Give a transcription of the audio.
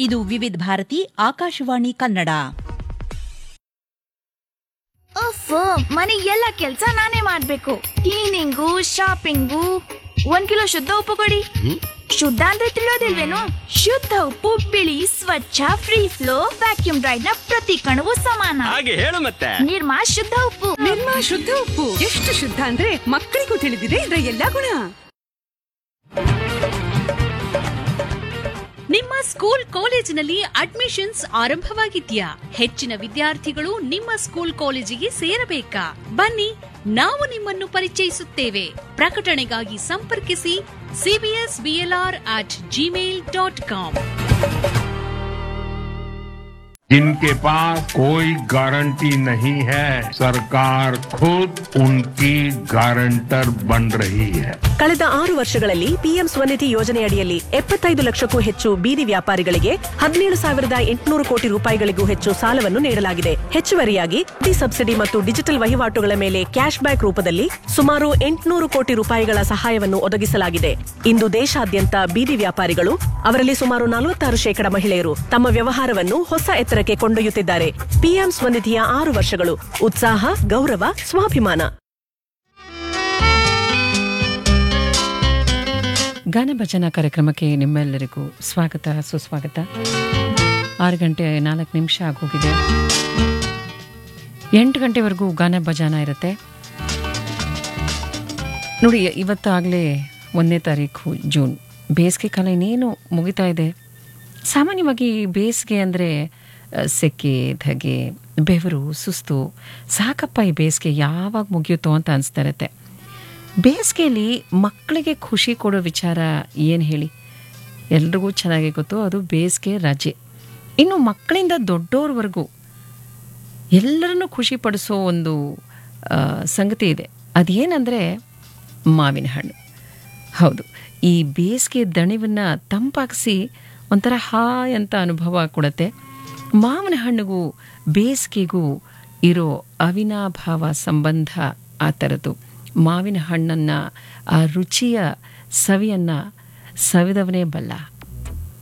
ಇದು ವಿವಿಧ ಭಾರತಿ ಆಕಾಶವಾಣಿ ಕನ್ನಡ ಅಫ್ ಮನೆ ಎಲ್ಲ ಕೆಲ್ಸ ನಾನೇ ಮಾಡ್ಬೇಕು ಕ್ಲೀನಿಂಗು ಶಾಪಿಂಗು ಒಂದ್ ಕಿಲೋ ಶುದ್ಧ ಉಪ್ಪು ಕೊಡಿ ಶುದ್ಧ ಅಂದ್ರೆ ತಿಳಿಯೋದಿಲ್ವೇನು ಶುದ್ಧ ಉಪ್ಪು ಬಿಳಿ ಸ್ವಚ್ಛ ಫ್ರೀ ಫ್ಲೋ ವ್ಯಾಕ್ಯೂಮ್ ಡ್ರೈಡ್ ನ ಪ್ರತಿ ಕಣವು ಸಮಾನ ಹಾಗೆ ಹೇಳು ಮತ್ತೆ ನಿರ್ಮಾ ಶುದ್ಧ ಉಪ್ಪು ನಿರ್ಮಾ ಶುದ್ಧ ಉಪ್ಪು ಎಷ್ಟು ಶುದ್ಧ ಅಂದ್ರೆ ಮಕ್ಕಳಿಗೂ ತಿಳಿದಿದೆ ಇದರ ಎಲ್ಲಾ ಗುಣ ನಿಮ್ಮ ಸ್ಕೂಲ್ ಕಾಲೇಜಿನಲ್ಲಿ ಅಡ್ಮಿಷನ್ಸ್ ಆರಂಭವಾಗಿದ್ಯಾ ಹೆಚ್ಚಿನ ವಿದ್ಯಾರ್ಥಿಗಳು ನಿಮ್ಮ ಸ್ಕೂಲ್ ಕಾಲೇಜಿಗೆ ಸೇರಬೇಕಾ ಬನ್ನಿ ನಾವು ನಿಮ್ಮನ್ನು ಪರಿಚಯಿಸುತ್ತೇವೆ ಪ್ರಕಟಣೆಗಾಗಿ ಸಂಪರ್ಕಿಸಿ CBS BLR at Gmail dot com जिनके पास कोई गारंटी नहीं है सरकार खुद उनकी गारंटर बन रही है ಕಳೆದ ಆರು ವರ್ಷಗಳಲ್ಲಿ ಪಿಎಂ ಸ್ವನಿಧಿ ಯೋಜನೆಯಡಿಯಲ್ಲಿ ಎಪ್ಪತ್ತೈದು ಲಕ್ಷಕ್ಕೂ ಹೆಚ್ಚು ಬೀದಿ ವ್ಯಾಪಾರಿಗಳಿಗೆ ಹದಿನೇಳು ಸಾವಿರದ ಎಂಟುನೂರು ಕೋಟಿ ರೂಪಾಯಿಗಳಿಗೂ ಹೆಚ್ಚು ಸಾಲವನ್ನು ನೀಡಲಾಗಿದೆ ಹೆಚ್ಚುವರಿಯಾಗಿ ಡಿ ಸಬ್ಸಿಡಿ ಮತ್ತು ಡಿಜಿಟಲ್ ವಹಿವಾಟುಗಳ ಮೇಲೆ ಕ್ಯಾಶ್ ಬ್ಯಾಕ್ ರೂಪದಲ್ಲಿ ಸುಮಾರು ಎಂಟುನೂರು ಕೋಟಿ ರೂಪಾಯಿಗಳ ಸಹಾಯವನ್ನು ಒದಗಿಸಲಾಗಿದೆ ಇಂದು ದೇಶಾದ್ಯಂತ ಬೀದಿ ವ್ಯಾಪಾರಿಗಳು ಅವರಲ್ಲಿ ಸುಮಾರು ನಲವತ್ತಾರು ಶೇಕಡ ಮಹಿಳೆಯರು ತಮ್ಮ ವ್ಯವಹಾರವನ್ನು ಹೊಸ ಎತ್ತರಕ್ಕೆ ಕೊಂಡೊಯ್ಯುತ್ತಿದ್ದಾರೆ ಪಿಎಂ ಸ್ವನಿಧಿಯ ಆರು ವರ್ಷಗಳು ಉತ್ಸಾಹ ಗೌರವ ಸ್ವಾಭಿಮಾನ ಗಾನ ಭಜನಾ ಕಾರ್ಯಕ್ರಮಕ್ಕೆ ನಿಮ್ಮೆಲ್ಲರಿಗೂ ಸ್ವಾಗತ ಸುಸ್ವಾಗತ ಆರು ಗಂಟೆ ನಾಲ್ಕು ನಿಮಿಷ ಆಗೋಗಿದೆ ಎಂಟು ಗಂಟೆವರೆಗೂ ಗಾನ ಭಜಾನ ಇರುತ್ತೆ ನೋಡಿ ಇವತ್ತಾಗಲೇ ಒಂದನೇ ತಾರೀಕು ಜೂನ್ ಬೇಸಿಗೆ ಕಾಲ ಇನ್ನೇನು ಮುಗಿತಾ ಇದೆ ಸಾಮಾನ್ಯವಾಗಿ ಬೇಸಿಗೆ ಅಂದರೆ ಸೆಕೆ ಧಗೆ ಬೆವರು ಸುಸ್ತು ಸಾಕಪ್ಪ ಈ ಬೇಸಿಗೆ ಯಾವಾಗ ಮುಗಿಯುತ್ತೋ ಅಂತ ಅನಿಸ್ತಾ ಇರುತ್ತೆ ಬೇಸಿಗೆಯಲ್ಲಿ ಮಕ್ಕಳಿಗೆ ಖುಷಿ ಕೊಡೋ ವಿಚಾರ ಏನು ಹೇಳಿ ಎಲ್ರಿಗೂ ಚೆನ್ನಾಗಿ ಗೊತ್ತು ಅದು ಬೇಸಿಗೆ ರಜೆ ಇನ್ನು ಮಕ್ಕಳಿಂದ ದೊಡ್ಡೋರ್ವರೆಗೂ ಎಲ್ಲರನ್ನೂ ಖುಷಿ ಪಡಿಸೋ ಒಂದು ಆ, ಸಂಗತಿ ಇದೆ ಅದೇನೆಂದರೆ ಮಾವಿನ ಹಣ್ಣು ಹೌದು ಈ ಬೇಸಿಗೆ ದಣಿವನ್ನು ತಂಪಾಗಿಸಿ ಒಂಥರ ಹಾಯ್ ಅಂತ ಅನುಭವ ಕೊಡುತ್ತೆ ಮಾವಿನ ಹಣ್ಣಿಗೂ ಬೇಸಿಗೆಗೂ ಇರೋ ಅವಿನಾಭಾವ ಸಂಬಂಧ ಆ ಥರದ್ದು ಮಾವಿನ ಹಣ್ಣನ್ನು ಆ ರುಚಿಯ ಸವಿಯನ್ನು ಸವಿದವನೇ ಬಲ್ಲ